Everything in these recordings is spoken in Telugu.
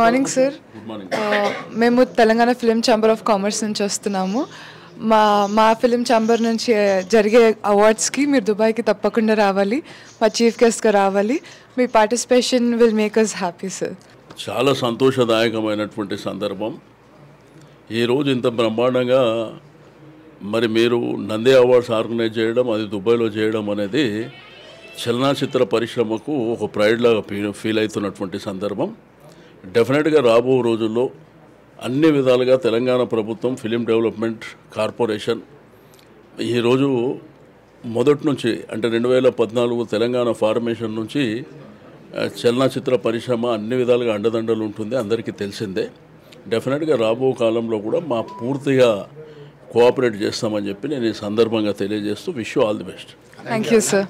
మార్నింగ్ సార్ మేము Telangana film chamber of commerce నుంచి వస్తున్నాము మా మా ఫిలిం ఛాంబర్ నుంచి జరిగే అవార్డ్స్కి మీరు దుబాయ్కి తప్పకుండా రావాలి మా చీఫ్ గెస్ట్గా రావాలి మీ participation will make us happy sir చాలా సంతోషదాయకమైనటువంటి సందర్భం ఈరోజు ఇంత బ్రహ్మాండంగా మరి మీరు నంది అవార్డ్స్ ఆర్గనైజ్ చేయడం అది దుబాయ్లో చేయడం అనేది చలనచిత్ర పరిశ్రమకు ఒక ప్రైడ్ లాగా ఫీ- ఫీల్ అవుతున్నటువంటి సందర్భం డెఫినెట్గా రాబో రోజుల్లో అన్ని విధాలుగా తెలంగాణ ప్రభుత్వం ఫిలిం డెవలప్మెంట్ కార్పొరేషన్ ఈరోజు మొదటి నుంచి అంటే రెండు వేల పద్నాలుగు తెలంగాణ ఫార్మేషన్ నుంచి ఆ, చలనచిత్ర పరిశ్రమ అన్ని విధాలుగా అండదండలు ఉంటుంది అందరికీ తెలిసిందే డెఫినెట్గా రాబో కాలంలో కూడా మా పూర్తిగా కోఆపరేట్ చేస్తామని చెప్పి నేను ఈ సందర్భంగా తెలియజేస్తూ wish all the best thank you sir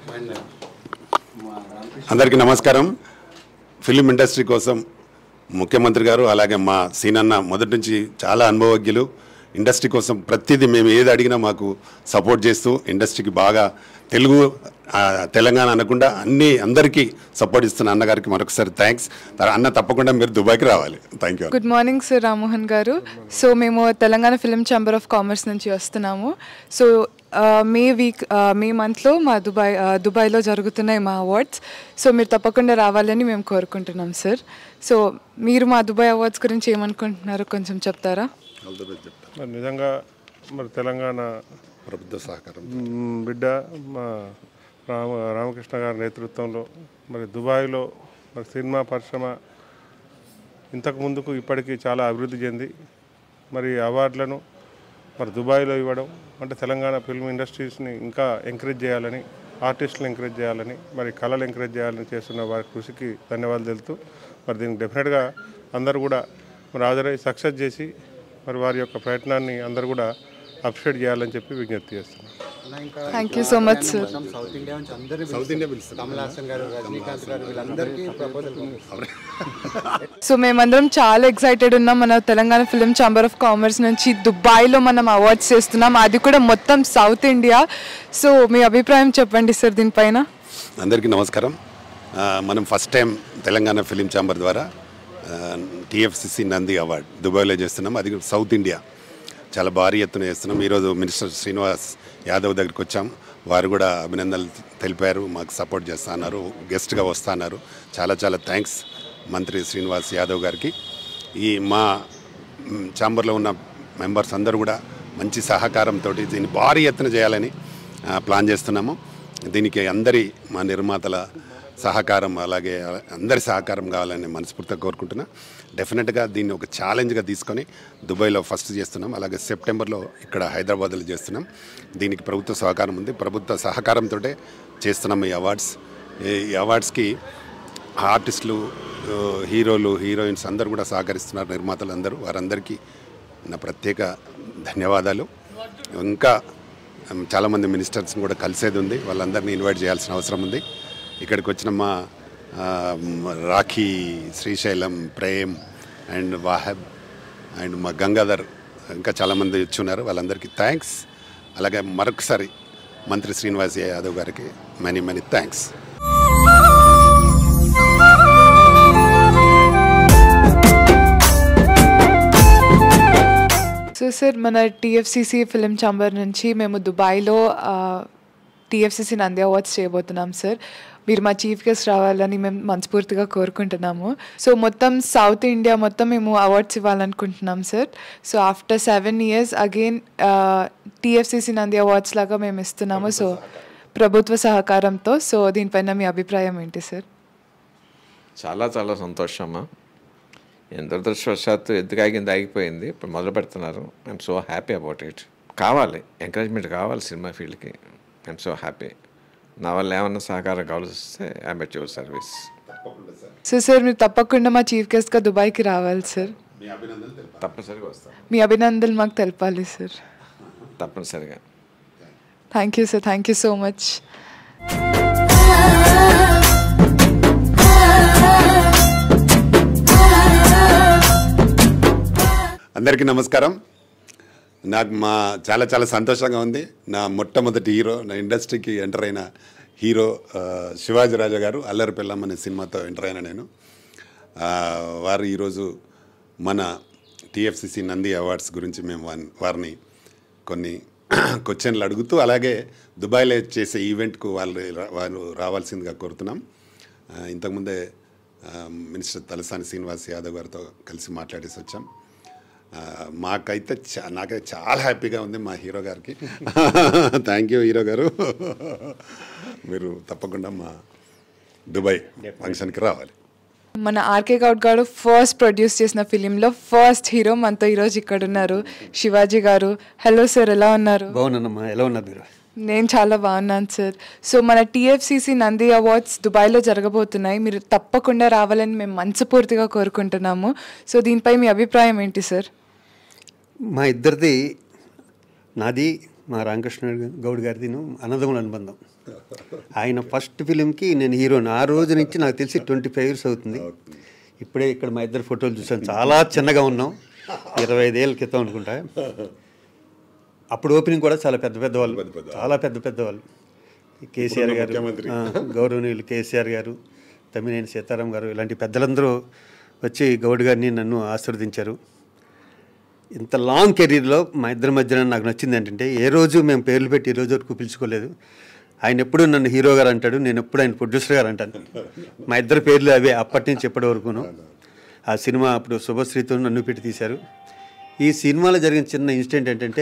అందరికీ నమస్కారం ఫిలిం ఇండస్ట్రీ కోసం ముఖ్యమంత్రి గారు అలాగే మా సీనన్న మొదటి నుంచి చాలా అనుభవజ్ఞులు ఇండస్ట్రీ కోసం ప్రతిదీ మేము ఏది అడిగినా మాకు సపోర్ట్ చేస్తూ ఇండస్ట్రీకి బాగా తెలుగు ఆ, తెలంగాణ అనకుండా అన్ని అందరికీ సపోర్ట్ ఇస్తున్న అన్నగారికి మరొకసారి థ్యాంక్స్ అన్న తప్పకుండా మీరు దుబాయ్కి రావాలి thank you good morning sir Rammohan garu so మేము Telangana film chamber of commerce నుంచి వస్తున్నాము సో ఆ, మే వీక్ ఆ, మే మంత్లో మా దుబాయ్ ఆ, దుబాయ్లో జరుగుతున్నాయి మా అవార్డ్స్ సో మీరు తప్పకుండా రావాలని మేము కోరుకుంటున్నాం సార్ సో మీరు మా దుబాయ్ అవార్డ్స్ గురించి ఏమనుకుంటున్నారో కొంచెం చెప్తారా మరి నిజంగా మరి తెలంగాణ ప్రభుత్వ సహకారం మ్, బిడ్డ మా రామ రామకృష్ణ గారి నేతృత్వంలో మరి దుబాయ్లో మరి సినిమా పరిశ్రమ ఇంతకు ముందుకు ఇప్పటికీ చాలా అభివృద్ధి చెంది మరి ఈ అవార్డులను మరి దుబాయ్లో ఇవ్వడం అంటే తెలంగాణ ఫిల్మ్ ఇండస్ట్రీస్ని ఇంకా ఎంకరేజ్ చేయాలని ఆర్టిస్టులు ఎంకరేజ్ చేయాలని మరి కళలు ఎంకరేజ్ చేయాలని చేస్తున్న వారి కృషికి ధన్యవాదాలు తెలుపుతూ మరి దీనికి డెఫినెట్గా అందరూ కూడా మరి హాజరై సక్సెస్ చేసి మరి వారి యొక్క ప్రయత్నాన్ని అందరూ కూడా అప్రిషియేట్ చేయాలని చెప్పి విజ్ఞప్తి చేస్తున్నాను thank you so much sir South India నుంచి అందరూ సౌత్ ఇండియా పిలుస్తారు కమల్ హాసన్ గారు రజనీకాంత్ గారు వీళ్ళందరికీ ప్రపోజల్ సో మేమందరం చాలా ఎక్సైటెడ్ ఉన్నాం మన Telangana film chamber of commerce నుంచి దుబాయ్లో మనం అవార్డ్స్ చేస్తున్నాం అది కూడా మొత్తం సౌత్ ఇండియా సో మీ అభిప్రాయం చెప్పండి సార్ దీనిపైన అందరికీ నమస్కారం ఆ, మనం first time Telangana film chamber ద్వారా టీఎఫ్సిసి నంది అవార్డ్ దుబాయ్లో చేస్తున్నాం అది కూడా సౌత్ ఇండియా చాలా భారీ ఎత్తున చేస్తున్నాం ఈరోజు మినిస్టర్ శ్రీనివాస్ యాదవ్ దగ్గరికి వచ్చాం వారు కూడా అభినందనలు తెలిపారు మాకు సపోర్ట్ చేస్తా అన్నారు గెస్ట్గా వస్తా అన్నారు చాలా చాలా థ్యాంక్స్ మంత్రి శ్రీనివాస్ యాదవ్ గారికి ఈ మా మ్, ఛాంబర్లో ఉన్న మెంబర్స్ అందరూ కూడా మంచి సహకారంతో దీన్ని భారీ ఎత్తున చేయాలని ఆ, ప్లాన్ చేస్తున్నాము దీనికి అందరి మా నిర్మాతల సహకారం అలాగే అందరి సహకారం కావాలని మనస్ఫూర్తిగా కోరుకుంటున్నా డెఫినెట్గా దీన్ని ఒక ఛాలెంజ్గా తీసుకొని దుబాయ్లో ఫస్ట్ చేస్తున్నాం అలాగే సెప్టెంబర్లో ఇక్కడ హైదరాబాద్లో చేస్తున్నాం దీనికి ప్రభుత్వ సహకారం ఉంది ప్రభుత్వ సహకారంతో చేస్తున్నాం ఈ అవార్డ్స్ ఈ అవార్డ్స్కి ఆర్టిస్టులు ఆ, హీరోలు హీరోయిన్స్ అందరూ కూడా సహకరిస్తున్నారు నిర్మాతలు అందరూ వారందరికీ నా ప్రత్యేక ధన్యవాదాలు ఇంకా ఉమ్, చాలామంది మినిస్టర్స్ని కూడా కలిసేది ఉంది వాళ్ళందరినీ ఇన్వైట్ చేయాల్సిన అవసరం ఉంది ఇక్కడికి వచ్చిన మా ఆ, మ్, రాఖీ శ్రీశైలం ప్రేమ్ అండ్ వాహబ్ అండ్ మా గంగాధర్ ఇంకా చాలామంది వచ్చి ఉన్నారు వాళ్ళందరికీ థ్యాంక్స్ అలాగే మరొకసారి మంత్రి శ్రీనివాస్ యాదవ్ గారికి many many thanks so sir మన టీఎఫ్సిసి ఫిలిం ఛాంబర్ నుంచి మేము దుబాయ్లో టీఎఫ్సిసి నంది అవార్డ్స్ చేయబోతున్నాం సార్ మీరు మా చీఫ్ గెస్ట్ రావాలని మేము మనస్ఫూర్తిగా కోరుకుంటున్నాము సో మొత్తం సౌత్ ఇండియా మొత్తం మేము అవార్డ్స్ ఇవ్వాలనుకుంటున్నాం sir so after seven years again TFCC Nandi awards లాగా మేము ఇస్తున్నాము సో ప్రభుత్వ సహకారంతో సో దీనిపైన మీ అభిప్రాయం ఏంటి సార్ చాలా చాలా సంతోషమ్మా ఎంత దురదృష్టవశాత్తు ఎందుకు ఆగింది ఆగిపోయింది ఇప్పుడు మొదలు పెడుతున్నారు I'm so happy about it కావాలి ఎంకరేజ్మెంట్ కావాలి సినిమా ఫీల్డ్కి ఐఎమ్ సో హ్యాపీ నా వల్ల ఏమన్నా సహకారం కావాల్సి వస్తే I'm at your service so sir మీరు తప్పకుండా మా చీఫ్ గెస్ట్గా దుబాయ్కి రావాలి సార్ తప్పనిసరిగా వస్తాను మీ అభినందనలు మాకు తెలపాలి సార్ తప్పనిసరిగా thank you sir thank you so much అందరికీ నమస్కారం నాకు మా చాలా చాలా సంతోషంగా ఉంది నా మొట్టమొదటి హీరో నా ఇండస్ట్రీకి ఎంటర్ అయిన హీరో ఆ, శివాజీ రాజా గారు అల్లరి పిల్లం అనే సినిమాతో ఎంటర్ అయిన నేను ఆ, వారు ఈరోజు మన టిఎఫ్సిసి నంది అవార్డ్స్ గురించి మేము వాన్- వారిని కొన్ని క్వశ్చన్లు అడుగుతూ అలాగే దుబాయ్లో చేసే ఈవెంట్కు వాళ్ళు రా- వారు రావాల్సిందిగా కోరుతున్నాం ఆ, ఇంతకుముందే ఆ, మినిస్టర్ తలసాని శ్రీనివాస్ యాదవ్ గారితో కలిసి మాట్లాడేసి వచ్చాం ఆ, మాకైతే చా నాకైతే చాలా హ్యాపీగా ఉంది మా హీరో గారికి థ్యాంక్ యూ హీరో గారు మీరు తప్పకుండా మా దుబాయ్ ఫంక్షన్కి రావాలి మన ఆర్కే గౌడ్ గారు ఫస్ట్ ప్రొడ్యూస్ చేసిన ఫిలింలో ఫస్ట్ హీరో మనతో ఈరోజు ఇక్కడ ఉన్నారు శివాజీ గారు హలో సార్ ఎలా ఉన్నారు బాగున్నానమ్మా ఎలా ఉన్నారు మీరు నేను చాలా బాగున్నాను సార్ సో మన టీఎఫ్సిసి నంది అవార్డ్స్ దుబాయ్లో జరగబోతున్నాయి మీరు తప్పకుండా రావాలని మేము మనస్ఫూర్తిగా కోరుకుంటున్నాము సో దీనిపై మీ అభిప్రాయం ఏంటి సార్ మా ఇద్దరిది నాది మా రామకృష్ణ గౌడ్ గారిది అన్నదమ్ముల అనుబంధం ఆయన ఫస్ట్ ఫిలింకి నేను హీరోని ఆ రోజు నుంచి నాకు తెలిసి ట్వంటీ ఫైవ్ ఇయర్స్ అవుతుంది ఇప్పుడే ఇక్కడ మా ఇద్దరు ఫోటోలు చూసాను చాలా చిన్నగా ఉన్నాం ఇరవై ఐదేళ్ళ క్రితం అనుకుంటా అప్పుడు ఓపెనింగ్ కూడా చాలా పెద్ద పెద్ద వాళ్ళు చాలా పెద్ద పెద్ద వాళ్ళు కేసీఆర్ గారు ముఖ్యమంత్రి. ఆ, గౌరవనీయులు కేసీఆర్ గారు తమ్మినేని సీతారాం గారు ఇలాంటి పెద్దలందరూ వచ్చి గౌడ్ గారిని నన్ను ఆశీర్వదించారు ఇంత లాంగ్ కెరీర్లో మా ఇద్దరి మధ్యన నాకు నచ్చింది ఏంటంటే ఏ రోజు మేము పేర్లు పెట్టి ఈ రోజు వరకు పిలుచుకోలేదు ఆయన ఎప్పుడు నన్ను హీరో గారు అంటాడు నేను ఎప్పుడు ఆయన ప్రొడ్యూసర్ గారు అంటాను మా ఇద్దరు పేర్లు అవే అప్పటి నుంచి ఇప్పటి వరకును ఆ సినిమా అప్పుడు శుభశ్రీతో నన్ను పెట్టి తీశారు ఈ సినిమాలో జరిగిన చిన్న ఇన్సిడెంట్ ఏంటంటే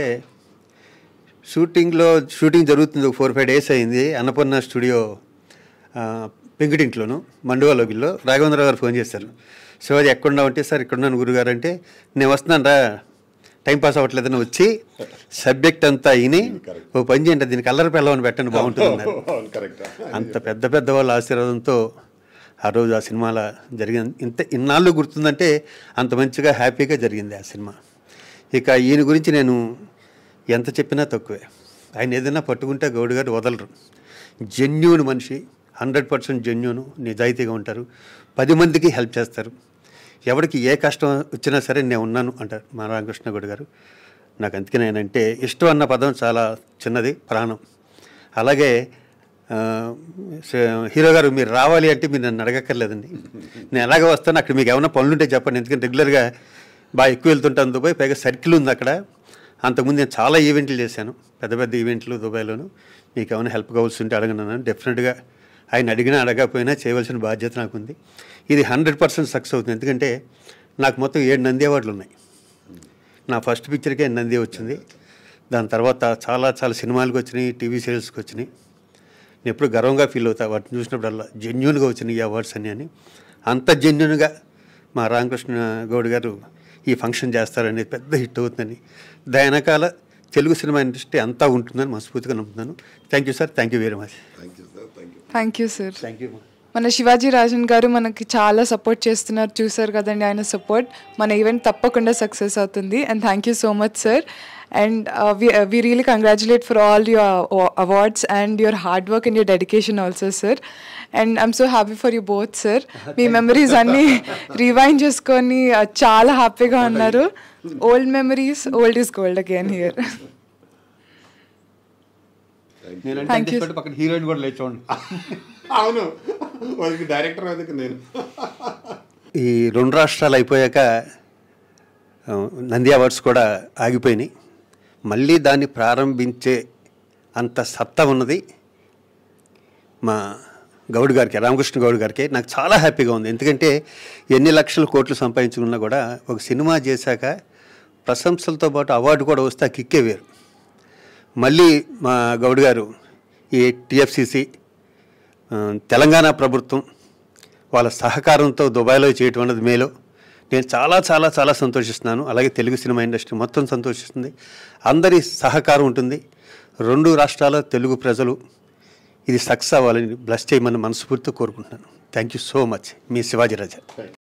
షూటింగ్లో షూటింగ్ జరుగుతుంది ఒక ఫోర్ ఫైవ్ డేస్ అయింది అన్నపూర్ణ స్టూడియో ఆ, పెంకుటింట్లోను మండువాలోగిల్లో రాఘవేంద్రరావు గారు ఫోన్ చేశారు శివాజీ ఎక్కడున్నావు అంటే సార్ ఇక్కడున్నాను గురుగారు అంటే నేను వస్తున్నాను రా టైం పాస్ అవ్వట్లేదని వచ్చి సబ్జెక్ట్ అంతా అయిని ఓ పని చేయండి దీనికి కలర్ పిల్లవని పెట్టండి బాగుంటుంది అన్నారు కరెక్ట్ అంత పెద్ద పెద్ద వాళ్ళ ఆశీర్వాదంతో ఆ రోజు ఆ సినిమాలో జరిగిన ఇంత ఇన్నాళ్ళు గుర్తుందంటే అంత మంచిగా హ్యాపీగా జరిగింది ఆ సినిమా ఇక ఈయన గురించి నేను ఎంత చెప్పినా తక్కువే ఆయన ఏదైనా పట్టుకుంటే గౌడ్ గారు వదలరు జెన్యున్ మనిషి హండ్రెడ్ పర్సెంట్ జెన్యున్ నిజాయితీగా ఉంటారు పది మందికి హెల్ప్ చేస్తారు ఎవరికి ఏ కష్టం వచ్చినా సరే నేను ఉన్నాను అంటారు మా రామకృష్ణ గౌడ్ గారు నాకు అందుకే నేనంటే ఇష్టం అన్న పదం చాలా చిన్నది ప్రాణం అలాగే ఆ, స- హీరో గారు మీరు రావాలి అంటే మీరు నన్ను అడగక్కర్లేదండి నేను ఎలాగ వస్తాను అక్కడ మీకు ఏమైనా పనులు ఉంటే చెప్పండి ఎందుకంటే రెగ్యులర్గా బాగా ఎక్కువ వెళ్తుంటాను దుబాయ్ పైగా సర్కిల్ ఉంది అక్కడ అంతకుముందు నేను చాలా ఈవెంట్లు చేశాను పెద్ద పెద్ద ఈవెంట్లు దుబాయ్లోను మీకు ఏమైనా హెల్ప్ కావాల్సి ఉంటే అడగనన్నాను డెఫినెట్గా ఆయన అడిగినా అడగకపోయినా చేయవలసిన బాధ్యత నాకుంది ఇది హండ్రెడ్ పర్సెంట్ సక్సెస్ అవుతుంది ఎందుకంటే నాకు మొత్తం ఏడు నంది అవార్డులు ఉన్నాయి నా ఫస్ట్ పిక్చర్కే నంది వచ్చింది దాని తర్వాత చాలా చాలా సినిమాలకు వచ్చినాయి టీవీ సీరియల్స్కి వచ్చినాయి నేను ఎప్పుడు గర్వంగా ఫీల్ అవుతా వాటిని చూసినప్పుడల్లా జెన్యున్గా వచ్చినాయి ఈ అవార్డ్స్ అన్నీ అని అంత జెన్యున్గా మా రామకృష్ణ గౌడ్ గారు ఈ ఫంక్షన్ చేస్తారనేది పెద్ద హిట్ అవుతుందని దాని వెనకాల తెలుగు సినిమా ఇండస్ట్రీ అంతా ఉంటుందని మనస్ఫూర్తిగా నమ్ముతున్నాను thank you sir thank you very much thank you sir thank you మన శివాజీ రాజన్ గారు మనకి చాలా సపోర్ట్ చేస్తున్నారు చూసారు కదండి ఆయన సపోర్ట్ మన ఈవెంట్ తప్పకుండా సక్సెస్ అవుతుంది and thank you so much sir and we really congratulate for all your awards and your hard work and your dedication also sir and I'm so happy for you both sir మీ మెమరీస్ అన్నీ రివైండ్ చేసుకొని uh, చాలా హ్యాపీగా ఉన్నారు old memories old is gold again here Thank you. పక్కన హీరోయిన్ కూడా లేచోండి అవును వాళ్ళకి డైరెక్టర్ అందుకు నేను ఈ రెండు రాష్ట్రాలు అయిపోయాక ఆ, నంది అవార్డ్స్ కూడా ఆగిపోయినాయి మళ్ళీ దాన్ని ప్రారంభించే అంత సత్తా ఉన్నది మా గౌడ్ గారికి రామకృష్ణ గౌడ్ గారికి నాకు చాలా హ్యాపీగా ఉంది ఎందుకంటే ఎన్ని లక్షల కోట్లు సంపాదించుకున్నా కూడా ఒక సినిమా చేశాక ప్రశంసలతో పాటు అవార్డు కూడా వస్తే ఆ కిక్కే వేరు మళ్ళీ మా గౌడ్ గారు ఈ టిఎఫ్సిసి ఆ, తెలంగాణ ప్రభుత్వం వాళ్ళ సహకారంతో దుబాయ్లో చేయటం అన్నది మేలు నేను చాలా చాలా చాలా సంతోషిస్తున్నాను అలాగే తెలుగు సినిమా ఇండస్ట్రీ మొత్తం సంతోషిస్తుంది అందరి సహకారం ఉంటుంది రెండు రాష్ట్రాల తెలుగు ప్రజలు ఇది సక్సెస్ అవ్వాలని బ్లస్ చేయమని మనస్ఫూర్తిగా కోరుకుంటున్నాను థ్యాంక్ యూ సో మచ్ మీ శివాజీ రాజా